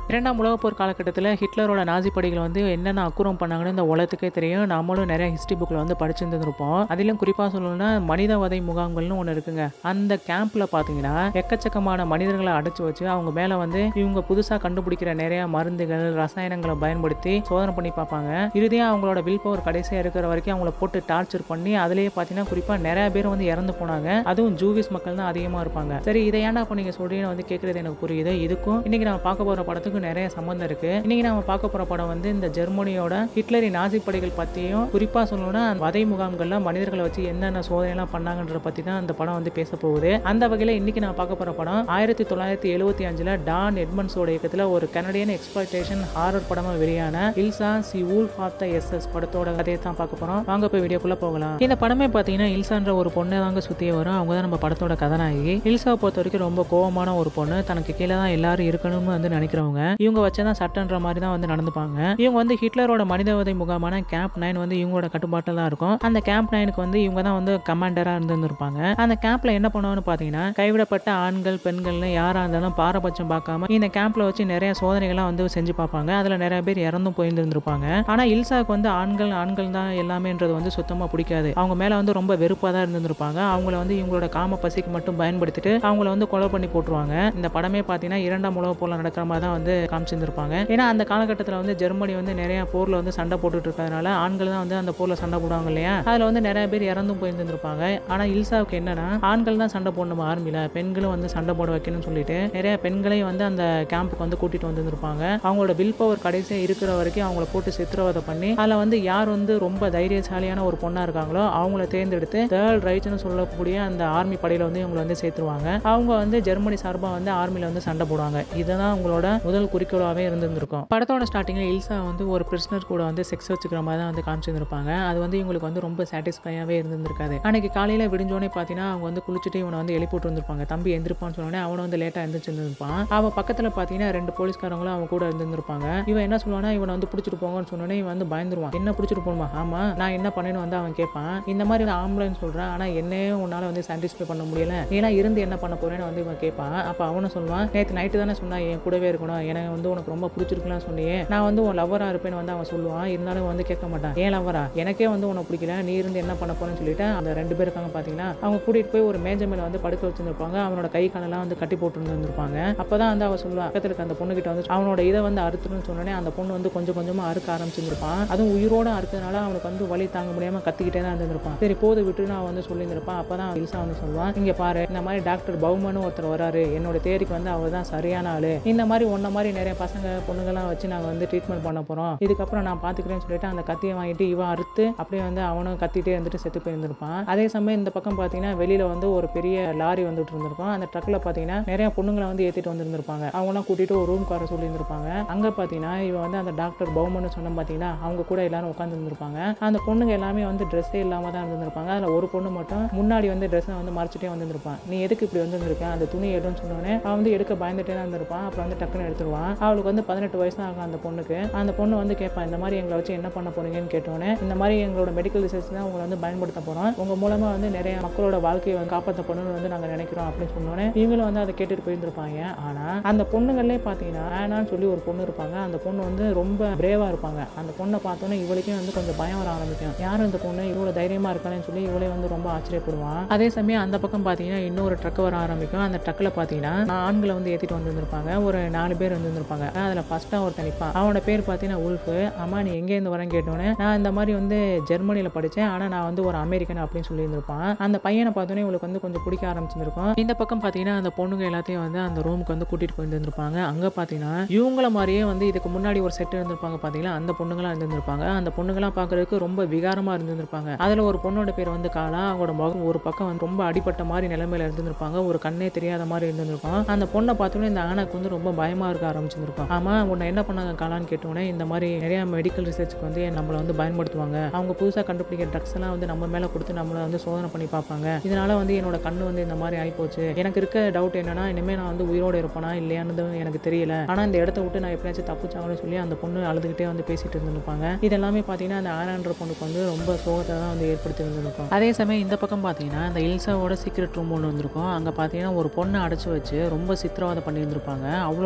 இரண்டாம் உலகப் போர் காலகட்டத்தில் ஹிட்லரோட நாசி படைகள் வந்து என்னென்ன அக்குறம் பண்ணாங்கன்னு இந்த உலகத்துக்கே தெரியும் நம்மளும் நிறைய ஹிஸ்ட்ரி புக்கில் வந்து படிச்சிருந்துருப்போம் அதிலும் குறிப்பாக சொல்லணும்னா மனிதவதை முகாம்கள்னு ஒன்று இருக்குங்க அந்த கேம்ப்ல பார்த்தீங்கன்னா எக்கச்சக்கமான மனிதர்களை அடைச்சு வச்சு அவங்க மேலே வந்து இவங்க புதுசாக கண்டுபிடிக்கிற நிறைய மருந்துகள் ரசாயனங்களை பயன்படுத்தி சோதனை பண்ணி பார்ப்பாங்க இறுதியாக அவங்களோட வில் பவர் கடைசியாக இருக்கிற வரைக்கும் அவங்கள போட்டு டார்ச்சர் பண்ணி அதுலேயே பார்த்தீங்கன்னா குறிப்பாக நிறைய பேர் வந்து இறந்து போனாங்க அதுவும் ஜூவிஸ் மக்கள் தான் அதிகமாக இருப்பாங்க சரி இதை ஏன்டா இப்போ நீங்கள் சொல்றீங்கன்னு வந்து கேட்குறது எனக்கு புரியுது இதுக்கும் இன்னைக்கு நம்ம பார்க்க போகிற படத்துக்கும் நிறைய சம்மந்தம் இருக்கு இன்னைக்கு நம்ம பார்க்க போகிற படம் வந்து இந்த ஜெர்மனியோட ஹிட்லரின் நாசி படைகள் பற்றியும் குறிப்பாக சொல்லணும்னா வதை முகாம்கள்ல மனிதர்களை வச்சு என்னென்ன சோதனைலாம் பண்ணாங்கன்றத பற்றி தான் அந்த படம் வந்து பேச போகுது அந்த வகையில் இன்னைக்கு நான் பார்க்க போகிற படம் ஆயிரத்தி தொள்ளாயிரத்தி எழுபத்தி அஞ்சில் டான் எட்மண்ட்ஸோட இயக்கத்தில் ஒரு கனடியன் எக்ஸ்பிளேஷன் ஹாரர் படமாக வெளியான Ilsa she wolf of the SS படத்தோட கதையை தான் பார்க்க போகிறோம் வாங்க போய் வீடியோக்குள்ளே போகலாம் இந்த படமே பார்த்தீங்கன்னா இல்சான்ற ஒரு பொண்ணு தாங்க சுற்றியே வரும் அவங்க தான் நம்ம படத்தோட கதாநாயகி இல்சாவை பொறுத்த வரைக்கும் ரொம்ப கோவமான ஒரு பொண்ணு தனக்கு கீழே தான் எல்லாரும் இருக்கணும்னு வந்து நினைக்கிறவங்க இவங்க வச்சதான் சட்டன்ற மாதிரி தான் வந்து நடந்துப்பாங்க இவங்க வந்து ஹிட்லரோட மனிதவதை முகாமான கேம்ப் நைன் வந்து இவங்களோட கட்டுப்பாட்டில் தான் இருக்கும் அந்த கேம்ப் நைனுக்கு வந்து இவங்க தான் வந்து கமாண்டராக இருந்திருப்பாங்க அந்த கேம்ப்ல என்ன பண்ணுவான்னு பார்த்தீங்கன்னா கைவிடப்பட்ட ஆண்கள் பெண்கள்னு யாராக இருந்தாலும் பாரபட்சம் பார்க்காம இந்த கேம்ப்ல வச்சு நிறைய சோதனைகள்லாம் வந்து செஞ்சு பார்ப்பாங்க அதில் நிறைய பேர் இறந்தும் போயிருந்திருப்பாங்க ஆனால் இல்சாக்கு வந்து ஆண்கள் ஆண்கள் தான் எல்லாமேன்றது வந்து சுத்தமாக பிடிக்காது அவங்க மேலே வந்து ரொம்ப வெறுப்பாக தான் இருந்திருப்பாங்க அவங்கள வந்து இவங்களோட காம பசிக்கு மட்டும் பயன்படுத்திட்டு அவங்கள வந்து கொலை பண்ணி போட்டுருவாங்க இந்த படமே பார்த்தீங்கன்னா இரண்டாம் உலக போல நடக்கிற மாதிரி தான் வந்து காமிச்சிருந்திருப்பாங்க ஏன்னா அந்த காலகட்டத்தில் வந்து ஜெர்மனி வந்து நிறைய போர்ல வந்து சண்டை போட்டுட்டு இருக்கிறதுனால ஆண்கள் தான் வந்து அந்த போர்ல சண்டை போடுவாங்க இல்லையா அதுல வந்து நிறைய பேர் இறந்தும் போயிருந்திருப்பாங்க ஆனா இல்சாவுக்கு என்னன்னா ஆண்கள் தான் சண்டை போடணும் ஆர்மில பெண்களும் வந்து சண்டை போட வைக்கணும்னு சொல்லிட்டு நிறைய பெண்களையும் வந்து அந்த கேம்புக்கு வந்து கூட்டிட்டு வந்திருப்பாங்க அவங்களோட வில் பவர் கடைசியா இருக்கிற வரைக்கும் அவங்கள போட்டு சித்திரவதை பண்ணி அதுல வந்து யார் வந்து ரொம்ப தைரியசாலியான ஒரு பொண்ணா இருக்காங்களோ அவங்கள தேர்ந்தெடுத்து தேர்ட் ரைட்ஸ்னு சொல்லக்கூடிய அந்த ஆர்மி படையில வந்து இவங்களை வந்து சேர்த்துருவாங்க அவங்க வந்து ஜெர்மனி சார்பா வந்து ஆர்மில வந்து சண்டை போடுவாங்க இதுதான் உங்களோட முதல் குறிக்கோளாவே இருந்திருக்கும் படத்தோட ஸ்டார்டிங்ல இல்சா வந்து ஒரு பிரிஸ்னர் கூட வந்து செக்ஸ் வச்சுக்கிற மாதிரி தான் வந்து காமிச்சிருந்திருப்பாங்க அது வந்து இவங்களுக்கு வந்து ரொம்ப சாட்டிஸ்ஃபையாவே இருந்திருக்காது அன்னைக்கு காலையில விடிஞ்சோடனே பார்த்தீங்கன்னா அவங்க வந்து குளிச்சுட்டு இவனை வந்து எழுப்பிட்டு வந்திருப்பாங்க தம்பி எந்திருப்பான்னு சொன்னோடனே அவனை வந்து லேட்டா எந்திரிச்சிருந்திருப்பான் அவன் பக்கத்துல பார்த்தீங்கன்னா ரெண்டு போலீஸ்காரங்களும் அவன் கூட இருந்திருப்பாங்க இவன் என்ன சொல்லுவானா இவனை வந்து பிடிச்சிட்டு போங்கன்னு சொன்னோடனே இவன் வந்து பயந்துருவான் என்ன பிடிச்சிட்டு போகணுமா ஆமா நான் என்ன பண்ணேன்னு வந்து அவன் கேட்பான் இந்த மாதிரி நான் ஆம்புலன்ஸ் சொல்றேன் ஆனா என்னையே உன்னால வந்து சாட்டிஸ்ஃபை பண்ண முடியல நீனா இருந்து என்ன பண்ண போறேன்னு வந்து இவன் கேட்பான் அப்ப அவனும் சொல்லுவான் நேற்று நைட்டு தானே சொன்னா என் கூடவே இருக்கணும் எனக்கு வந்து உனக்கு ரொம்ப பிடிச்சிருக்குலாம் சொன்னியே நான் வந்து உன் லவ்வரா இருப்பேன்னு வந்து அவன் சொல்லுவான் இருந்தாலும் வந்து கேட்க மாட்டான் ஏன் லவ்வரா எனக்கே வந்து உனக்கு பிடிக்கல நீ இருந்து என்ன பண்ண போறேன்னு சொல்லிட்டு அந்த ரெண்டு பேர் இருக்காங்க பாத்தீங்கன்னா அவங்க கூட்டிட்டு போய் ஒரு மேஜை மேல வந்து படுக்க வச்சிருந்திருப்பாங்க அவனோட கை காலெல்லாம் வந்து கட்டி போட்டு இருந்திருப்பாங்க அப்பதான் வந்து அவ சொல்லுவா பக்கத்துல இருக்க அந்த பொண்ணு கிட்ட வந்து அவனோட இதை வந்து அறுத்துன்னு சொன்னோடனே அந்த பொண்ணு வந்து கொஞ்சம் கொஞ்சமா அறுக்க ஆரம்பிச்சிருப்பான் அதுவும் உயிரோட அறுத்ததுனால அவனுக்கு வந்து வலி தாங்க முடியாம கத்திக்கிட்டே தான் இருந்திருப்பான் சரி போது விட்டு நான் வந்து சொல்லியிருந்திருப்பான் அப்பதான் இல்சா வந்து சொல்லுவான் இங்க பாரு இந்த மாதிரி டாக்டர் பௌமனு ஒருத்தர் வராரு என்னோட தேரிக்கு வந்து அவர் தான் சரியான ஆளு இந்த மாதிரி உன்ன மாதிரி நிறைய பசங்க பொண்ணுங்கெல்லாம் வச்சு நாங்க வந்து ட்ரீட்மெண்ட் பண்ண போறோம் இதுக்கப்புறம் நான் பாத்துக்கிறேன்னு சொல்லிட்டு அந்த கத்தியை வாங்கிட்டு இவன் அறுத்து அப்படியே வந்து அவனும் கத்திட்டே இருந்துட்டு செத்து போயிருந்திருப்பான் அதே சமயம் இந்த பக்கம் பாத்தீங்கன்னா வெளியில வந்து ஒரு பெரிய லாரி வந்துட்டு இருந்திருக்கும் அந்த ட்ரக்ல பாத்தீங்கன்னா நிறைய பொண்ணுங்களை வந்து ஏத்திட்டு வந்திருந்திருப்பாங்க அவங்களாம் கூட்டிட்டு ஒரு ரூம் கார சொல்லியிருந்திருப்பாங்க அங்க பாத்தீங்கன்னா இவன் வந்து அந்த டாக்டர் பௌமன் சொன்ன பாத்தீங்கன்னா அவங்க கூட எல்லாரும் உட்கார்ந்து இருந்திருப்பாங்க அந்த பொண்ணுங்க எல்லாமே வந்து ட்ரெஸ்ஸே இல்லாம தான் இருந்திருப்பாங்க அதுல ஒரு பொண்ணு மட்டும் முன்னாடி வந்து ட்ரெஸ்ஸை வந்து மறைச்சிட்டே வந்திருப்பான் நீ எதுக்கு இப்படி வந்திருக்க அந்த துணி எடுன்னு சொன்னோடனே அவன் வந்து எடுக்க பயந்துட்டே தான் இருந்திருப்பான் அப்புறம் வந்து டக்குன்னு எடுத்துருவான் அவளுக்கு வந்து பதினெட்டு வயசு தான் ஆகும் அந்த பொண்ணுக்கு அந்த பொண்ணு வந்து கேட்பான் இந்த மாதிரி எங்களை வச்சு என்ன பண்ண போறீங்கன்னு கேட்டோன்னே இந்த மாதிரி எங்களோட மெடிக்கல் ரிசர்ச் தான் உங்களை வந்து பயன்படுத்த போறோம் உங்க மூலமா வந்து நிறைய மக்களோட வாழ்க்கையை வந்து காப்பாற்றப்படணும்னு வந்து நாங்க நினைக்கிறோம் அப்படின்னு சொன்னோன்னே இவங்களும் வந்து அதை கேட்டுட்டு போயிருந்திருப்பாங்க ஆனா அந்த பொண்ணுங்களே பாத்தீங்கன்னா ஆனான்னு சொல்லி ஒரு பொண்ணு இருப்பாங்க அந்த பொண்ணு வந்து ரொம்ப பிரேவா இருப்பாங்க அந்த பொண்ணை பார்த்தோன்னே இவளுக்கே வந்து கொஞ்சம் பயம் வர ஆரம்பிக்கும் யாரும் இந்த பொண்ணு இவ்வளவு தைரியமா இருக்கானேன்னு சொல்லி இவளே வந்து ரொம்ப ஆச்சரியப்படுவான் அதே சமயம் அந்த பக்கம் பாத்தீங்கன்னா இன்னொரு ட்ரக் வர ஆரம்பிக்கும் அந்த ட்ரக்ல பாத்தீங்கன்னா நான் ஆண்களை வந்து ஏத்திட்டு வந்திருந்திருப்பாங்க ஒரு நாலு பேர் வந்திருந்திருப்பாங்க அதுல ஃபர்ஸ்டா ஒருத்தன் நிப்பான் அவனோட பேர் பாத்தீங்கன்னா உல்ஃபு அம்மா நீ எங்க இருந்து வரேன்னு கேட்டோன்னே நான் இந்த மாதிரி வந்து ஜெர்மனில படிச்சேன் ஆனா நான் வந்து ஒரு அமெரிக்கன் அப்படின்னு சொல்லியிருந்திருப்பான் அந்த பையனை பார்த்தோன்னே இவளுக்கு வந்து கொஞ்சம் பிடிக்க ஆரம்பிச்சிருக்கும் இந்த பக்கம் பாத்தீங்கன்னா அந்த பொண்ணுங்க எல்லாத்தையும் வந்து அந்த ரூமுக்கு வந்து கூட்டிட்டு போயிருந்திருப்பாங்க அங்க பாத்தீங்கன்னா இவங்கள மாதிரியே வந்து இதுக்கு முன்னாடி ஒரு செட் இருந்திருப்பாங்க பாத்தீங்களா அந்த பொண்ணுங்களாம் இருந்திருப்பாங்க அந்த பொண்ணுங்களாம் பார்க்கறதுக்கு ரொம்ப விகாரமா இருந்திருப்பாங்க அதுல ஒரு பொண்ணோட பேர் வந்து காலா அவங்களோட முகம் ஒரு பக்கம் வந்து ரொம்ப அடிபட்ட மாதிரி நிலைமையில இருந்திருப்பாங்க ஒரு கண்ணே தெரியாத மாதிரி இருந்திருக்கும் அந்த பொண்ணை பார்த்தோன்னே இந்த ஆனாக்கு வந்து ரொம்ப பயமா இருக்க ஆரம்பிச்சிருக்கும் ஆமா உன்னை என்ன பண்ணாங்க காலான்னு கேட்டோன்னே இந்த மாதிரி நிறைய மெடிக்கல் ரிசர்ச்சுக்கு வந்து நம்மளை வந்து பயன்படுத்துவாங்க அவங்க புதுசா கண்டுபிடிக்கிற ட்ரக்ஸ் எல்லாம் வந்து நம்ம மேல கொடுத்து நம்மளை வந்து சோதனை பண்ணி பார்ப்பாங்க இதனால வந்து என்னோட கண்ணு வந்து இந்த மாதிரி ஆயிப்போச்சு எனக்கு இருக்க டவுட் என்னன்னா இனிமே நான் வந்து உயிரோட இருப்பேனா இல்லையானது எனக்கு தெரியல ஆனா இந்த இடத்த விட்டு நான் எப்படியாச்சும் தப்பிச்சாங்கன்னு சொல்லி அந்த பொண்ணு அழுதுகிட்டே வந்து பேசிட்டு இருந்திருப்பாங்க இதெல்லாமே பாத்தீங்கன்னா அந்த ஆனான்ற பொண்ணுக்கு வந்து ரொம்ப சோகத்தை தான் வந்து ஏற்படுத்தி இருந்திருக்கும் அதே சமயம் இந்த பக்கம் பாத்தீங்கன்னா இந்த இல்சாவோட சீக்ரெட் ரூம் ஒன்று வந்திருக்கும் அங்க பாத்தீங்கன்னா ஒரு பொண்ணை அடைச்சு வச்சு ரொம்ப சித்திரவதை பண்ணி இருந்திருப்பாங்க அவ்வளோ டார்ச்சர்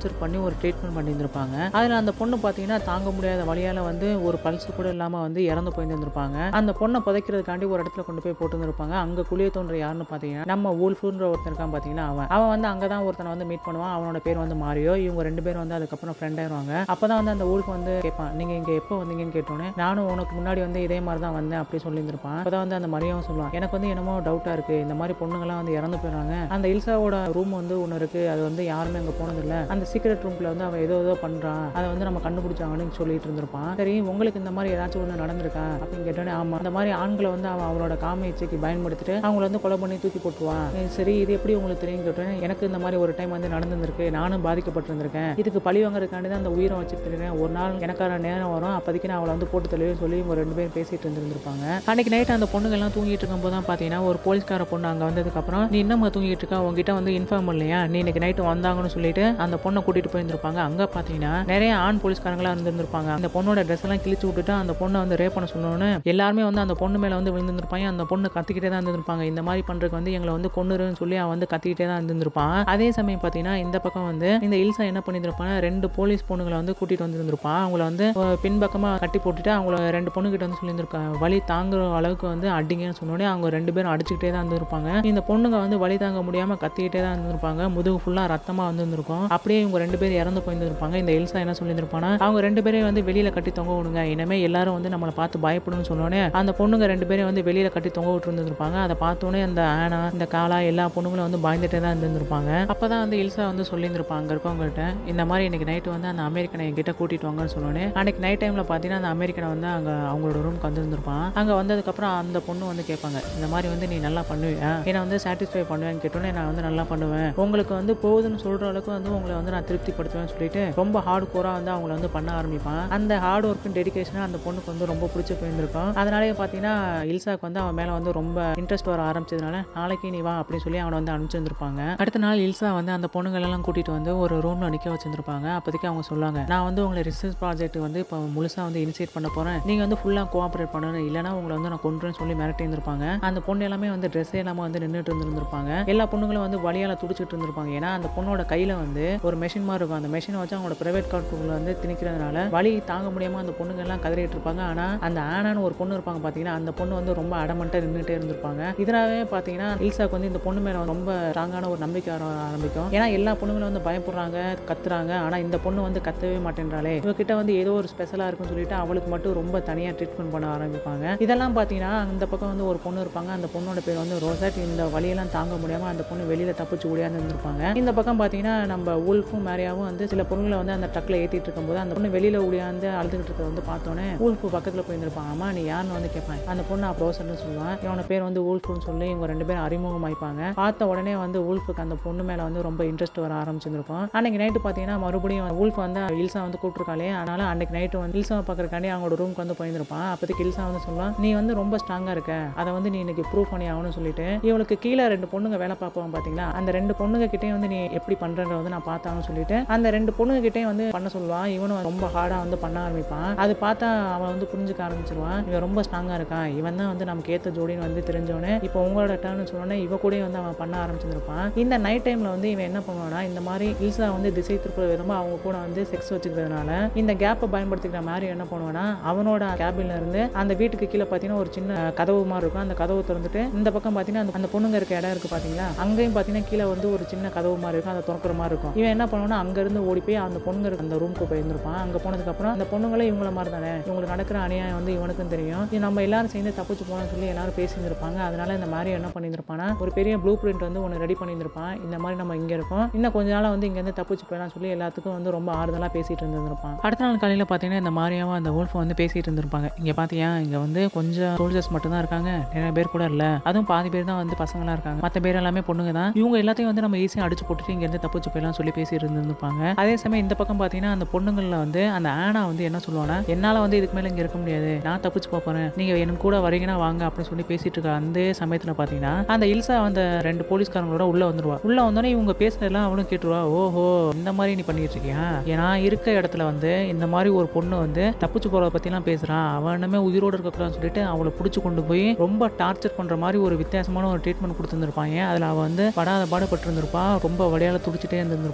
டார்ச்சர் பண்ணி ஒரு ட்ரீட்மெண்ட் பண்ணியிருந்திருப்பாங்க அதில் அந்த பொண்ணு பார்த்தீங்கன்னா தாங்க முடியாத வழியால் வந்து ஒரு பல்ஸ் கூட இல்லாமல் வந்து இறந்து போயிருந்திருப்பாங்க அந்த பொண்ணை புதைக்கிறதுக்காண்டி ஒரு இடத்துல கொண்டு போய் போட்டுருந்துருப்பாங்க அங்கே குளிய தோன்ற யாருன்னு பார்த்தீங்கன்னா நம்ம ஊல்ஃபுன்ற ஒருத்தன் இருக்கான் பார்த்தீங்கன்னா அவன் அவன் வந்து அங்கே தான் ஒருத்தனை வந்து மீட் பண்ணுவான் அவனோட பேர் வந்து மாரியோ இவங்க ரெண்டு பேரும் வந்து அதுக்கப்புறம் ஃப்ரெண்ட் ஆயிடுவாங்க அப்போ தான் வந்து அந்த ஊருக்கு வந்து கேட்பான் நீங்கள் இங்கே எப்போ வந்தீங்கன்னு கேட்டோன்னே நானும் உனக்கு முன்னாடி வந்து இதே மாதிரி தான் வந்தேன் அப்படி சொல்லியிருந்திருப்பான் அப்போ தான் வந்து அந்த மரியாவும் சொல்லுவான் எனக்கு வந்து என்னமோ டவுட்டாக இருக்குது இந்த மாதிரி பொண்ணுங்களாம் வந்து இறந்து போயிடுறாங்க அந்த இல்சாவோட ரூம் வந்து ஒன்று இருக்குது அது வந்து யாருமே அங்கே போனதில்ல அந்த சீக்ரெட் ரூம்ல வந்து அவன் ஏதோ ஏதோ பண்ணுறான் அதை வந்து நம்ம கண்டுபிடிச்சாங்கன்னு சொல்லிட்டு இருந்திருப்பான் சரி உங்களுக்கு இந்த மாதிரி ஏதாச்சும் ஒன்று நடந்திருக்கா அப்படின்னு கேட்டோன்னே ஆமாம் அந்த மாதிரி ஆண்களை வந்து அவன் அவளோட காம இச்சைக்கு பயன்படுத்திட்டு அவங்கள வந்து கொலை பண்ணி தூக்கி போட்டுருவான் ஏய், சரி இது எப்படி உங்களுக்கு தெரியும் கேட்டோன்னே எனக்கு இந்த மாதிரி ஒரு டைம் வந்து நடந்திருக்கு நானும் பாதிக்கப்பட்டிருந்திருக்கேன் இதுக்கு பழி வாங்குறதுக்காண்டி தான் அந்த உயிரை வச்சுட்டு இருக்கேன் ஒரு நாள் எனக்கான நேரம் வரும் அப்போதைக்கு நான் அவளை வந்து போட்டு தள்ளுவே சொல்லி இவங்க ரெண்டு பேரும் பேசிட்டு இருந்திருப்பாங்க அன்னைக்கு நைட் அந்த பொண்ணுங்கெல்லாம் தூங்கிட்டு இருக்கும்போது தான் பார்த்தீங்கன்னா ஒரு போலீஸ்கார பொண்ணு அங்கே வந்ததுக்கப்புறம் நீ இன்னும் தூங்கிட்டு இருக்கா உங்ககிட்ட வந்து இன்ஃபார்ம் பண்ணலையா நீ இன்னைக்கு நைட்டு வந்தாங்கன்னு சொல்லிட்டு அந்த பொண்ணை கூட்டிட்டு போயிருந்திருப்பாங்க அங்கே பார்த்தீங்கன்னா நிறைய ஆண் போலீஸ்காரங்களா இருந்திருப்பாங்க அந்த பொண்ணோட ட்ரெஸ் எல்லாம் கிழிச்சு விட்டுட்டு அந்த பொண்ணை வந்து ரேப் பண்ண சொன்னோன்னு எல்லாருமே வந்து அந்த பொண்ணு மேலே வந்து விழுந்திருப்பாங்க அந்த பொண்ணு கத்திக்கிட்டே தான் இருந்திருப்பாங்க இந்த மாதிரி பண்றதுக்கு வந்து எங்களை வந்து கொன்னுருன்னு சொல்லி அவன் வந்து கத்திக்கிட்டே தான் இருந்திருப்பான் அதே சமயம் பார்த்தீங்கன்னா இந்த பக்கம் வந்து இந்த இல்சா என்ன பண்ணியிருப்பான் ரெண்டு போலீஸ் பொண்ணுங்களை வந்து கூட்டிட்டு வந்திருந்திருப்பான் அவங்கள வந்து அஹ், பின்பக்கமா கட்டி போட்டுட்டு அவங்கள ரெண்டு பொண்ணுகிட்ட வந்து சொல்லியிருந்திருக்காங்க வலி தாங்குற அளவுக்கு வந்து அடிங்கன்னு சொன்னோடனே அவங்க ரெண்டு பேரும் அடிச்சுக்கிட்டே தான் இருந்திருப்பாங்க இந்த பொண்ணுங்க வந்து வலி தாங்க முடியாம கத்திக்கிட்டே தான் இருந்திருப்பாங்க முதுகு ஃபுல்லா ரத்தமா வந்திருந்திருக்கும் அப்படியே இவங்க ரெண்டு பேரும் இறந்து போயிருந்திருப்பாங்க இந்த எல்சா என்ன சொல்லியிருந்திருப்பானா அவங்க ரெண்டு பேரையும் வந்து வெளியில கட்டி தொங்க விடுங்க இனிமே எல்லாரும் வந்து நம்மளை பார்த்து பயப்படணும்னு சொன்னோடனே அந்த பொண்ணுங்க ரெண்டு பேரையும் வந்து வெளியில கட்டி தொங்க விட்டு இருந்திருப்பாங்க அதை பார்த்தோன்னே அந்த ஆனா இந்த காலா எல்லா பொண்ணுங்களும் வந்து பயந்துட்டே தான் இருந்திருப்பாங்க அப்பதான் வந்து இல்சா வந்து சொல்லியிருந்திருப்பாங்க அங்க இருக்கவங்ககிட்ட இந்த மாதிரி இன்னைக்கு நைட்டு வந்து அந்த அமெரிக்கனை என்கிட்ட கூட்டிட்டு வாங்கன்னு சொன்னோன்னே அன்னைக்கு நைட் டைம்ல பார்த்தீங்கன்னா அந்த அமெரிக்கனை வந்து அங்க அவங்களோட ரூம்க்கு வந்திருந்திருப்பான் அங்க வந்ததுக்கப்புறம் அந்த பொண்ணு வந்து கேட்பாங்க இந்த மாதிரி வந்து நீ நல்லா பண்ணுவியா என்னை வந்து சாட்டிஸ்ஃபை பண்ணுவேன்னு கேட்டோன்னே நான் வந்து நல்லா பண்ணுவேன் உங்களுக்கு வந்து போகுதுன்னு சொல்ற அளவுக்கு வந்து உங்களை வந்து நான் திருப்திப்படுத்துவேன்னு சொல்லிட்டு ரொம்ப ஹார்ட் கோரா வந்து அவங்கள வந்து பண்ண ஆரம்பிப்பான் அந்த ஹார்ட் ஒர்க்கும் டெடிகேஷனாக அந்த பொண்ணுக்கு வந்து ரொம்ப பிடிச்சி போயிருந்திருக்கும் அதனாலே பார்த்தீங்கன்னா இல்சாக்கு வந்து அவன் மேலே வந்து ரொம்ப இன்ட்ரெஸ்ட் வர ஆரம்பிச்சதுனால நாளைக்கு நீ வா அப்படின்னு சொல்லி அவனை வந்து அனுப்பிச்சிருந்திருப்பாங்க அடுத்த நாள் இல்சா வந்து அந்த பொண்ணுங்களெல்லாம் கூட்டிட்டு வந்து ஒரு ரூம்ல நிக்க வச்சிருந்திருப்பாங்க அப்போதைக்கு அவங்க சொல்லுவாங்க நான் வந்து உங்களை ரிசர்ச் ப்ராஜெக்ட் வந்து இப்போ முழுசா வந்து இனிஷியேட் பண்ண போறேன் நீங்க வந்து ஃபுல்லா கோஆப்ரேட் பண்ணணும் இல்லைன்னா உங்களை வந்து நான் கொண்டுறேன்னு சொல்லி மிரட்டி இருந்திருப்பாங்க அந்த பொண்ணு எல்லாமே வந்து ட்ரெஸ்ஸே இல்லாம வந்து நின்றுட்டு இருந்திருப்பாங்க எல்லா பொண்ணுங்களும் வந்து வழியால துடிச்சிட்டு இருந்திருப்பாங்க ஏன்னா அந்த பொண்ணோட கையில வந்து ஒரு மெஷின் மாதிரி இருக்கும் அந்த மெஷினை வச்சு அவங்களோட பிரைவேட் கார்டுக்குள்ள வந்து திணிக்கிறதுனால வலி தாங்க முடியாம அந்த பொண்ணுங்க எல்லாம் கதறிட்டு இருப்பாங்க ஆனா அந்த ஆனான்னு ஒரு பொண்ணு இருப்பாங்க பாத்தீங்கன்னா அந்த பொண்ணு வந்து ரொம்ப அடமண்டா நின்றுட்டே இருந்திருப்பாங்க இதனாவே பாத்தீங்கன்னா இல்சாக்கு வந்து இந்த பொண்ணு மேல ரொம்ப ஸ்ட்ராங்கான ஒரு நம்பிக்கை வர ஆரம்பிக்கும் ஏன்னா எல்லா பொண்ணுங்களும் வந்து பயப்படுறாங்க கத்துறாங்க ஆனா இந்த பொண்ணு வந்து கத்தவே மாட்டேன்றாலே இவகிட்ட வந்து ஏதோ ஒரு ஸ்பெஷலா இருக்குன்னு சொல்லிட்டு அவளுக்கு மட்டும் ரொம்ப தனியா ட்ரீட்மெண்ட் பண்ண ஆரம்பிப்பாங்க இதெல்லாம் பாத்தீங்கன்னா அந்த பக்கம் வந்து ஒரு பொண்ணு இருப்பாங்க அந்த பொண்ணோட பேர் வந்து ரோசாட் இந்த வழியெல்லாம் தாங்க முடியாம அந்த பொண்ணு வெளியில தப்பிச்சு ஓடியாந்து இருந்திருப்பாங்க இந்த பக்கம் பாத்தீங்கன்னா நம்ம உல்ஃபும் மேரியாவும் வந்து சில பொருள்களை வந்து அந்த ட்ரக்ல ஏத்திட்டு இருக்கும்போது அந்த பொண்ணு வெளியில ஓடியாந்து அழுதுகிட்டு இருக்கிறத வந்து பார்த்தோன்னே ஊல்ஃபு பக்கத்துல போயிருந்திருப்பாங்க அம்மா நீ யாருன்னு வந்து கேட்பாங்க அந்த பொண்ணு அப்போ ரோசர்னு சொல்லுவான் இவனோட பேர் வந்து ஊல்ஃபுன்னு சொல்லி இவங்க ரெண்டு பேரும் அறிமுகமாயிப்பாங்க பார்த்த உடனே வந்து ஊல்ஃபுக்கு அந்த பொண்ணு மேல வந்து ரொம்ப இன்ட்ரெஸ்ட் வர ஆரம்பிச்சிருக்கும் அன்னைக்கு நைட்டு பாத்தீங்கன்னா மறுபடியும் ஊல்ஃப் வந்து இல்சா வந்து கூப்பிட்டுருக்காளே அதனால அன்னைக்கு நைட்டு வந்து இல்சாவை பார்க்கறக்காண்டி அவங்களோட ரூம்க்கு வந்து போயிருந்திருப்பான் அப்போதைக்கு இல்சா வந்து சொல்லுவான் நீ வந்து ரொம்ப ஸ்ட்ராங்கா இருக்க அதை வந்து நீ இன்னைக்கு ப்ரூவ் பண்ணி ஆகணும்னு சொல்லிட்டு இவளுக்கு கீழே ரெண்டு பொண்ணுங்க வேலை பார்ப்போம் பாத்தீங்களா அந்த ரெண்டு பொண்ணுங்க கிட்டே வந்து நீ எப்படி பண்றத வந்து நான் பார்த்தாங்கன்னு சொல்லிட்டு அந்த ரெண்டு பொண்ணுங்க கிட்டே வந்து பண்ண சொல்லுவான் இவனும் ரொம்ப ஹார்டா வந்து பண்ண ஆரம்பிப்பான் அது பார்த்தா அவன் வந்து புரிஞ்சுக்க ஆரம்பிச்சிருவான் இவன் ரொம்ப ஸ்ட்ராங்கா இருக்கான் இவன் தான் வந்து நமக்கு ஏத்த ஜோடின்னு வந்து தெரிஞ்சவனே இப்போ உங்களோட டர்ன் சொன்னோன்னே இவ கூட வந்து அவன் பண்ண ஆரம்பிச்சிருப்பான் இந்த நைட் டைம்ல வந்து இவன் என்ன பண்ணுவானா இந்த மாதிரி இல்சா வந்து திசை திருப்புற விதமா அவங்க கூட வந்து செக்ஸ் வச்சுக்கிறதுனால இந்த கேப்பை பயன்படுத்திக்கிற மாதிரி என்ன பண்ணுவானா அவனோட கேபின்ல இருந்து அந்த வீட்டுக்கு கீழே பார்த்தீங்கன்னா ஒரு சின்ன கதவு மாதிரி இருக்கும் அந்த கதவு திறந்துட்டு இந்த பக்கம் பார்த்தீங்கன்னா அந்த- அந்த பொண்ணுங்க இருக்க இடம் இருக்கு பாத்தீங்களா அங்கேயும் பார்த்தீங்கன்னா கீழே வந்து ஒரு சின்ன கதவு மாதிரி இருக்கும் அதை திறக்கிற மாதிரி இருக்கும் இவன் என்ன பண்ணுவானா அங்க இருந்து ஓடி போய் அந்த பொண்ணுங்க இருக்க அந்த ரூம்க்கு போயிருந்திருப்பான் அங்க போனதுக்கு அப்புறம் அந்த பொண்ணுங்களே இவங்கள மாதிரி தானே இவங்களுக்கு நடக்கிற அநியாயம் வந்து இவனுக்கும் தெரியும் இது நம்ம எல்லாரும் சேர்ந்து தப்பிச்சு போனோம்னு சொல்லி எல்லாரும் பேசியிருந்திருப்பாங்க அதனால இந்த மாதிரி என்ன பண்ணியிருப்பானா ஒரு பெரிய ப்ளூ பிரிண்ட் வந்து ஒன்று ரெடி பண்ணியிருந்திருப்பான் இந்த மாதிரி நம்ம இங்க இருக்கோம் இன்னும் கொஞ்ச நாள் வந்து இங்க இருந்து தப்பிச்சு போயிடலாம் சொல்லி எல்லாத்துக்கும் வந்து ரொம்ப ஆறுதலா பேசிட்டு இருந்திருப்பான் அடுத்த நாள் காலையில பாத்தீங்கன்னா இந்த மாதிரியாவும் அந்த wolf வந்து பேசிட்டு இருந்திருப்பாங்க இங்க பாத்தியா இங்க வந்து கொஞ்சம் சோல்ஜர்ஸ் மட்டும் தான் இருக்காங்க நிறைய பேர் கூட இல்ல அதுவும் பாதி பேர் தான் வந்து பசங்களா இருக்காங்க மத்த பேர் எல்லாமே பொண்ணுங்க தான் இவங்க எல்லாத்தையும் வந்து நம்ம ஈஸியா அடிச்சு போட்டுட்டு இங்க இருந்து தப்பிச்சு போயிடலாம் சொல்லி பேசிட்டு இருந்திருப்பாங்க அதே சமயம் இந்த பக்கம் பாத்தீங்கன்னா அந்த பொண்ணுங்கள்ல வந்து அந்த ஆனா வந்து என்ன சொல்லுவானா என்னால வந்து இதுக்கு மேல இங்க இருக்க முடியாது நான் தப்பிச்சு போப் போறேன் நீங்க எனக்கு கூட வரீங்கன்னா வாங்க அப்படின்னு சொல்லி பேசிட்டு இருக்க அந்த சமயத்துல பாத்தீங்கன்னா அந்த இல்சா அந்த ரெண்டு போலீஸ்காரங்களோட உள்ள வந்துருவா உள்ள வந்தோடனே இவங்க பேசுனதெல்லாம் அவளும் கேட்டுருவா ஓஹோ இந்த மாதிரி நீ பண்ணிட்டு இருக்கியா ஏன்னா இருக்க இடத்துல வந்து இந்த மாதிரி ஒரு பொண்ணு வந்து தப்பிச்சு போறத பத்தி எல்லாம் பேசுறான் அவனுமே உயிரோடு இருக்கக்கூடாதுன்னு சொல்லிட்டு அவளை பிடிச்சு கொண்டு போய் ரொம்ப டார்ச்சர் பண்ற மாதிரி ஒரு வித்தியாசமான ஒரு ட்ரீட்மெண்ட் கொடுத்துருந்துருப்பாங்க அதுல அவ வந்து படாத பாடுபட்டு இருந்திருப்பா ரொம்ப வழியால துடிச்சிட்டே இருந்திருப்பாங்க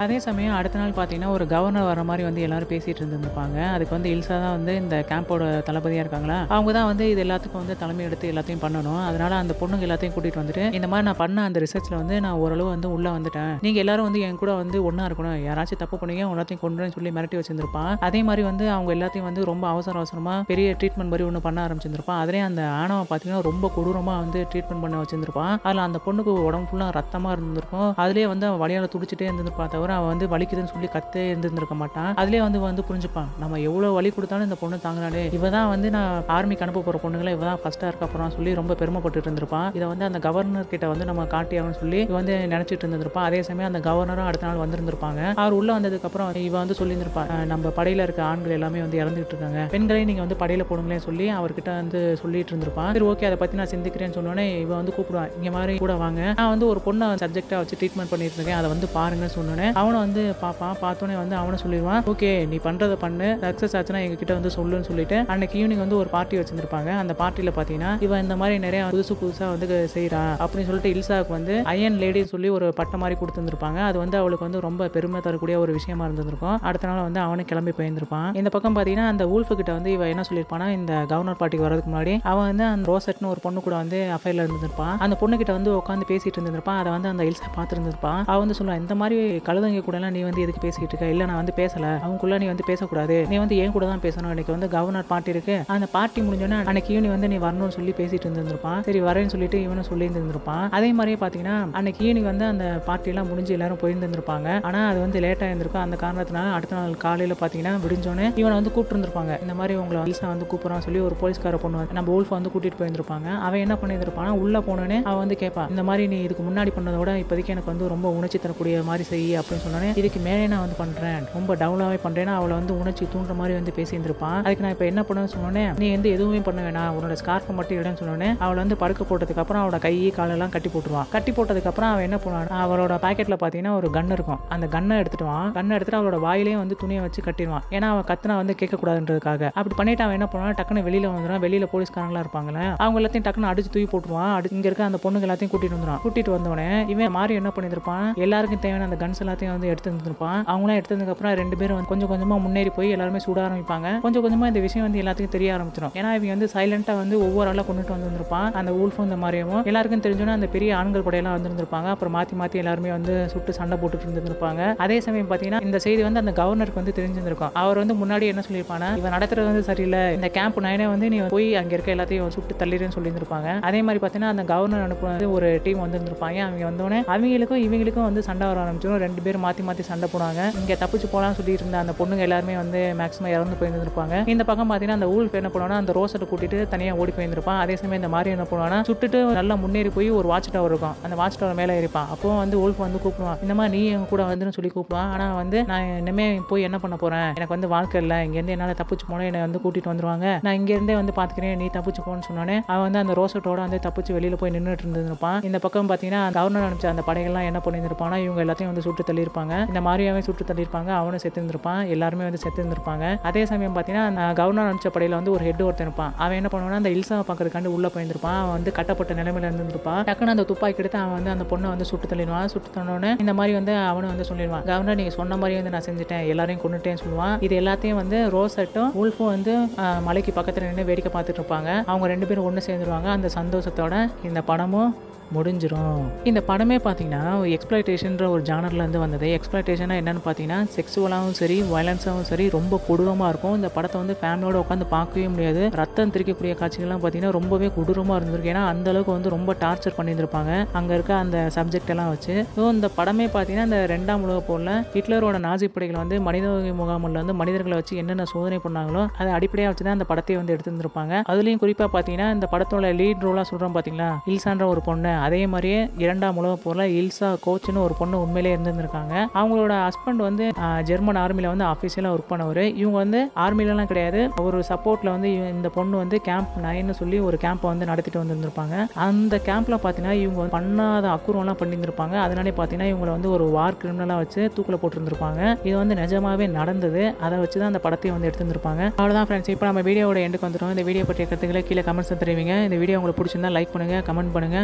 அதே சமயம் அடுத்த நாள் பார்த்தீங்கன்னா ஒரு கவர்னர் வர மாதிரி வந்து எல்லாரும் பேசிட்டு இருந்திருப்பாங்க அதுக்கு வந்து இல்சா தான் வந்து இந்த கேம்போட தளபதியாக இருக்காங்களா அவங்க தான் வந்து இது எல்லாத்துக்கும் வந்து தலைமை எடுத்து எல்லாத்தையும் பண்ணணும் அதனால அந்த பொண்ணுங்க எல்லாத்தையும் கூட்டிட்டு வந்துட்டு இந்த மாதிரி நான் பண்ண அந்த ரிசர்ச்ல வந்து நான் ஓரளவு வந்து உள்ள வந்துட்டேன் நீங்க எல்லாரும் வந்து என் கூட வந்து ஒண்ணா இருக்கணும் யாராச்சும் தப்பு பண்ணீங்க எல்லாத்தையும் கொண்டுன்னு சொல்லி மிரட்டி வச்சிருந்திருப்பான் அதே மாதிரி வந்து அவங்க எல்லாத்தையும் வந்து ரொம்ப அவசர அவசரமா பெரிய ட்ரீட்மெண்ட் மாதிரி ஒன்று பண்ண ஆரம்பிச்சிருந்திருப்பான் அதுலேயே அந்த ஆணவம் பார்த்தீங்கன்னா ரொம்ப கொடூரமா வந்து ட்ரீட்மெண்ட் பண்ண வச்சிருந்திருப்பான் அதில் அந்த பொண்ணுக்கு உடம்பு ஃபுல்லாக ரத்தமா இருந்திருக்கும் அதுலேயே வந்து அவன் வழியால துடிச்சிட்டே இருந்திருப்பா தவிர அவன் வந்து வலிக்குதுன்னு சொல்லி கத்தே இருந்திருந்திருக்க மாட்டான் அதுலேயே வந்து வந்து புரிஞ்சுப்பான் நம்ம எவ்வளோ வலி கொடுத்தாலும் இந்த பொண்ணு தாங்கினாலே இவ தான் வந்து நான் ஆர்மிக்கு அனுப்ப போகிற பொண்ணுங்களை இவ தான் ஃபஸ்ட்டாக இருக்க போகிறான் சொல்லி ரொம்ப பெருமைப்பட்டு இருந்திருப்பான் இதை வந்து அந்த கவர்னர் கிட்ட வந்து நம்ம காட்டி ஆகணும்னு சொல்லி இவ வந்து நினச்சிட்டு இருந்திருப்பான் அதே சமயம் அந்த கவர்னரும் அடுத்த நாள் வந்திருந்திருப்பாங்க அவர் உள்ள வந்ததுக்கப்புறம் இவ வந்து சொல்லியிருந்திருப்பா "அஹ், நம்ம படையில இருக்க ஆண்கள் எல்லாமே வந்து இறந்துகிட்டு இருக்காங்க பெண்களையும் நீங்க வந்து படையில போடுங்களேன்னு சொல்லி அவர்கிட்ட வந்து சொல்லிட்டு இருந்திருப்பான் சரி ஓகே அதை பத்தி நான் சிந்திக்கிறேன்னு சொன்னோன்னே இவ வந்து கூப்பிடுவான் இங்க மாதிரி கூட வாங்க நான் வந்து ஒரு பொண்ணை சப்ஜெக்டா வச்சு ட்ரீட்மெண்ட் பண்ணிட்டு இருக்கேன் அதை வந்து பாருங்கன்னு சொன்னோன்னே அவனும் வந்து பாப்பான் பார்த்தோன்னே வந்து அவனும் சொல்லிடுவான் ஓகே நீ பண்றதை பண்ணு சக்சஸ் ஆச்சுன்னா எங்க கிட்ட வந்து சொல்லுன்னு சொல்லிட்டு அன்னைக்கு ஈவினிங் வந்து ஒரு பார்ட்டி வச்சிருந்திருப்பாங்க அந்த பார்ட்டியில பாத்தீங்கன்னா இவன் இந்த மாதிரி நிறைய புதுசு புதுசா வந்து செய்றா அப்படின்னு சொல்லிட்டு இல்சாவுக்கு வந்து அயன் லேடின்னு சொல்லி ஒரு பட்டம் மாதிரி கொடுத்துருந்துருப்பாங்க அது வந்து அவளுக்கு வந்து ரொம்ப பெருமை தரக்கூடிய ஒரு விஷயமா இருந்திருக்கும் அடுத்த நாள் வந்து அவனே கிளம்பி போயிருந்திருப்பான் இந்த பக்கம் பாத்தீங்கன்னா அந்த ஊல்ஃபு கிட்ட வந்து இவ என்ன சொல்லியிருப்பானா இந்த கவர்னர் பார்ட்டிக்கு வரதுக்கு முன்னாடி அவன் வந்து அந்த ரோசட்னு ஒரு பொண்ணு கூட வந்து அஃபைர்ல இருந்திருப்பான் அந்த பொண்ணு கிட்ட வந்து உட்காந்து பேசிட்டு இருந்திருப்பான் அதை வந்து அந்த இல்சா பார்த்துருந்துருப்பான் அவ வந்து சொல்லுவான் இந்த மாதிரி கழுதங்க கூட எல்லாம் நீ வந்து எதுக்கு பேசிக்கிட்டு இருக்க இல்ல நான் வந்து பேசல அவங்களுக்குள்ள நீ வந்து பேசக்கூடாது நீ வந்து ஏன் கூட தான் பேசணும் இன்னைக்கு வந்து கவர்னர் பார்ட்டி இருக்கு அந்த பார்ட்டி முடிஞ்சோன்னா அன்னைக்கு ஈவினிங் வந்து நீ வரணும்னு சொல்லி பேசிட்டு இருந்திருப்பான் சரி வரேன்னு சொல்லிட்டு இவனும் சொல்லி இருந்திருப்பான் அதே மாதிரியே பாத்தீங்கன்னா அன்னைக்கு ஈவினிங் வந்து அந்த பார்ட்டி எல்லாம் முடிஞ்சு எல்லாரும் போயிருந்திருப்பாங்க ஆனா அது வந்து லேட்டா இருந்திருக்கும் அந்த காரணத்தினால அடுத்த நாள் காலையில பாத்தீங்கன்னா விடிஞ்சோன்னே இவனை வந்து கூப்பிட்டு இருந்திருப்பாங்க இந்த மாதிரி உங்களை அலிசா வந்து கூப்பிடுறான்னு சொல்லி ஒரு போலீஸ்கார பொண்ணு வந்து நம்ம ஊல்ஃபை வந்து கூட்டிட்டு போயிருந்திருப்பாங்க அவன் என்ன பண்ணியிருப்பானா உள்ள போனோடனே அவன் வந்து கேட்பான் இந்த மாதிரி நீ இதுக்கு முன்னாடி பண்ணதோட இப்போதைக்கு எனக்கு வந்து ரொம்ப உணர்ச்சி தரக்கூடிய மாதிரி செய் அப்படின்னு சொன்னோன்னே இதுக்கு மேலே நான் வந்து பண்றேன் ரொம்ப டவுனாவே பண்றேன்னா அவளை வந்து உணர்ச்சி தூண்டுற மாதிரி வந்து பேசியிருந்திருப்பான் அதுக்கு நான் இப்போ என்ன பண்ணுன்னு சொன்னோன்னே நீ வந்து எதுவுமே பண்ண வேணாம் உன்னோட ஸ்கார்ஃபை மட்டும் இடன்னு சொன்னோன்னே அவளை வந்து படுக்க போட்டதுக்கு அப்புறம் அவளோட கை காலெல்லாம் கட்டி போட்டுருவான் கட்டி போட்டதுக்கு அப்புறம் அவன் என்ன பண்ணுவான் அவளோட பாக்கெட்ல பாத்தீங்கன்னா ஒரு கன் இருக்கும் அந்த கன்னை எடுத்துட்டுவான் கன்னை எடுத்துட்டு அவளோட வாயிலையும் வந்து துணியை வச்சு கட்டிடுவான் ஏன்னா அவன் கத்துனா வந்து கேட்க கூடாதுன்றதுக்காக அப்படி பண்ணிட்டு அவன் என்ன பண்ணுவான் டக்குன்னு வெளியில வந்துடுவான் வெளியில போலீஸ்காரங்களா இருப்பாங்களே அவங்க எல்லாத்தையும் டக்குன்னு அடிச்சு தூக்கி போட்டுருவான் அடி இங்க இருக்க அந்த பொண்ணுங்க எல்லாத்தையும் கூட்டிட்டு வந்துடுவான் கூட்டிட்டு வந்தோடனே இவன் மாறி என்ன பண்ணிருப்பான் எல்லாருக்கும் தேவையான அந்த கன்ஸ் எல்லாத்தையும் வந்து எடுத்து வந்துருப்பான் அவங்களாம் எடுத்ததுக்கு அப்புறம் ரெண்டு பேரும் வந்து கொஞ்சம் கொஞ்சமா முன்னேறி போய் எல்லாருமே சுட ஆரம்பிப்பாங்க கொஞ்சம் கொஞ்சமா இந்த விஷயம் வந்து எல்லாத்துக்கும் தெரிய ஆரம்பிச்சிடும் ஏன்னா இவங்க வந்து சைலண்டா வந்து ஒவ்வொரு ஆளா கொண்டுட்டு வந்திருப்பான் அந்த ஊல்ஃபும் இந்த மாதிரியும் எல்லாருக்கும் தெரிஞ்சோன்னா அந்த பெரிய ஆண்கள் படையெல்லாம் வந்திருந்திருப்பாங்க அப்புறம் மாத்தி மாத்தி எல்லாருமே வந்து சுட்டு சண்டை போட்டுட்டு இருந்திருப்பாங்க அதே சமயம் பாத்தீங்கன்னா இந்த செய்தி வந்து அந்த கவர்னருக்கு வந்து தெரிஞ்சிருக்கும் அவர் வந்து முன்னாடி என்ன சொல்லியிருப்பானா இவன் நடத்துறது வந்து சரியில்லை இந்த கேம்ப் நைனே வந்து நீ போய் அங்க இருக்க எல்லாத்தையும் சுட்டு தள்ளிடுன்னு சொல்லியிருந்திருப்பாங்க அதே மாதிரி பாத்தீங்கன்னா அந்த கவர்னர் அனுப்புனது ஒரு டீம் வந்திருந்திருப்பாங்க அவங்க வந்தோடனே அவங்களுக்கும் இவங்களுக்கும் வந்து சண்டை வர ஆரம்பிச்சிடும் ரெண்டு பேரும் மாத்தி மாத்தி சண்டை போடுவாங்க இங்க தப்பிச்சு போலாம்னு சொல்லிட்டு இருந்த அந்த பொண்ணுங்க எல்லாருமே வந்து மேக்ஸிமம் இறந்து போயிருந்திருப்பாங்க இந்த பக்கம் பாத்தீங்கன்னா அந்த ஊல்ஃப் என்ன பண்ணுவானா அந்த ரோசட்டை கூட்டிட்டு தனியா ஓடி போயிருந்திருப்பான் அதே சமயம் இந்த மாதிரி என்ன பண்ணுவானா சுட்டுட்டு நல்லா முன்னேறி போய் ஒரு வாட்ச் டவர் இருக்கும் அந்த வாட்ச் டவர் மேலே ஏறிப்பான் அப்போ வந்து ஊல்ஃப் வந்து கூப்பிடுவான் இந்த மாதிரி நீ எங்க கூட வந்துன்னு சொல்லி கூப்பிடுவான் ஆனா வந்து நான் இனிமே போய் என்ன பண்ண போறேன் எனக்கு வந்து வாழ்க்கை இல்லை இங்க இருந்து என்னால தப்பிச்சு போனா என்னை வந்து கூட்டிட்டு வந்துருவாங்க நான் இங்க இருந்தே வந்து பாத்துக்கிறேன் நீ தப்பிச்சு போன்னு சொன்னோன்னே அவன் வந்து அந்த ரோசட்டோட வந்து தப்பிச்சு வெளியில போய் நின்றுட்டு இருந்திருப்பான் இந்த பக்கம் பாத்தீங்கன்னா கவர்னர் அனுப்பிச்ச அந்த படைகள்லாம் என்ன பண்ணியிருப்பானா இவங்க எல்லாத்தையும் வந்து சுட்டு தள்ளியிருப்பாங்க இந்த மாதிரியாவே சுட்டு தள்ளியிருப்பாங்க அவனும் செத்து இருந்திருப்பான் எல்லாருமே வந்து செத்து இருந்திருப்பாங்க அதே சமயம் பாத்தீங்கன்னா அந்த கவர்னர் அனுப்பிச்ச படையில வந்து ஒரு ஹெட் ஒருத்தன் இருப்பான் அவன் என்ன பண்ணுவானா அந்த இல்சாவை பார்க்கறதுக்காண்டி உள்ள போயிருந்திருப்பான் அவன் வந்து கட்டப்பட்ட நிலைமையில இருந்திருப்பான் டக்குன்னு அந்த துப்பாக்கி எடுத்து அவன் வந்து அந்த பொண்ணை வந்து சுட்டு தள்ளிடுவான் சுட்டு தள்ளோடனே இந்த மாதிரி வந்து அவனும் வந்து சொல்லிடுவான் கவர்னர் நீங்க சொன்ன மாதிரி வந்து நான் செஞ்சுட்டேன் எல்லாரையும் கொண்டுட்டேன்னு சொல்லுவான் இது எல்லாத்தையும் வந்து ரோசட்டும் உல்ஃபும் வந்து ஆஹ், மலைக்கு பக்கத்துல நின்று வேடிக்கை பார்த்துட்டு இருப்பாங்க அவங்க ரெண்டு பேரும் ஒன்று சேர்ந்துருவாங்க அந்த சந்தோஷத்தோட இந்த படமும் முடிஞ்சிரும் இந்த படமே பார்த்தீங்கன்னா எக்ஸ்பிளைட்டேஷன்ற ஒரு ஜானர்ல இருந்து வந்தது எக்ஸ்பிளைட்டேஷனா என்னன்னு பார்த்தீங்கன்னா செக்ஸுவலாகவும் சரி வயலன்ஸாகவும் சரி ரொம்ப கொடூரமாக இருக்கும் இந்த படத்தை வந்து ஃபேமிலியோட உட்காந்து பார்க்கவே முடியாது ரத்தம் திரிக்கக்கூடிய காட்சிகள்லாம் பார்த்தீங்கன்னா ரொம்பவே கொடூரமாக இருந்திருக்கு ஏன்னா அந்த அளவுக்கு வந்து ரொம்ப டார்ச்சர் பண்ணியிருந்திருப்பாங்க அங்கே இருக்க அந்த சப்ஜெக்ட் எல்லாம் வச்சு ஸோ இந்த படமே பார்த்தீங்கன்னா இந்த ரெண்டாம் உலக போரில் ஹிட்லரோட நாசி படைகள் வந்து மனித வகை முகாமில் வந்து மனிதர்களை வச்சு என்னென்ன சோதனை பண்ணாங்களோ அதை அடிப்படையாக வச்சு தான் அந்த படத்தை வந்து எடுத்திருந்திருப்பாங்க அதுலேயும் குறிப்பாக பார்த்தீங்கன்னா இந்த படத்தோட லீட் ரோலாக சொல்கிறோம் பார்த்தீங்களா இல்சான்ற ஒரு பொண்ணு அதே மாதிரியே இரண்டாம் உலக போரில் இல்சா கோச்னு ஒரு பொண்ணு உண்மையிலே இருந்திருக்காங்க அவங்களோட ஹஸ்பண்ட் வந்து ஆஹ், ஜெர்மன் ஆர்மியில் வந்து அஃபீஷியலாக ஒர்க் பண்ணவர் இவங்க வந்து ஆர்மிலலாம் கிடையாது ஒரு சப்போர்ட்டில் வந்து இவ- இந்த பொண்ணு வந்து கேம்ப் நைன்னு சொல்லி ஒரு கேம்பை வந்து நடத்திட்டு வந்திருந்திருப்பாங்க அந்த கேம்ப்ல பார்த்தீங்கன்னா இவங்க வந்து பண்ணாத அக்குறம்லாம் பண்ணியிருந்திருப்பாங்க அதனாலே பார்த்தீங்கன்னா இவங்களை வந்து ஒரு வார் கிரிமினலாக வச்சு தூக்கில் போட்டிருந்திருப்பாங்க இது வந்து நிஜமாவே நடந்தது அதை வச்சு தான் அந்த படத்தையும் வந்து எடுத்திருந்திருப்பாங்க அவ்வளோதான் ஃப்ரெண்ட்ஸ் இப்போ நம்ம வீடியோட எண்டுக்கு வந்துட்டோம் இந்த வீடியோ பற்றிய கருத்துக்களை கீழே கமெண்ட்ஸ் தெரிவிங்க இந்த வீடியோ உங்களுக்கு பிடிச்சிருந்தா லைக் பண்ணுங்க கமெண்ட் பண்ணுங்க உங்க ஃப்ரெண்ட்ஸ்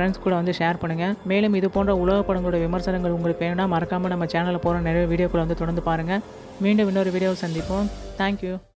ஃப்ரெண்ட்ஸ் கூட வந்து ஷேர் பண்ணுங்கள் மேலும் இது போன்ற உலக படங்களோட விமர்சனங்கள் உங்களுக்கு வேணும்னா மறக்காமல் நம்ம சேனலில் போகிற நிறைய வீடியோக்களை வந்து தொடர்ந்து பாருங்கள் மீண்டும் இன்னொரு வீடியோவில் சந்திப்போம் தேங்க்யூ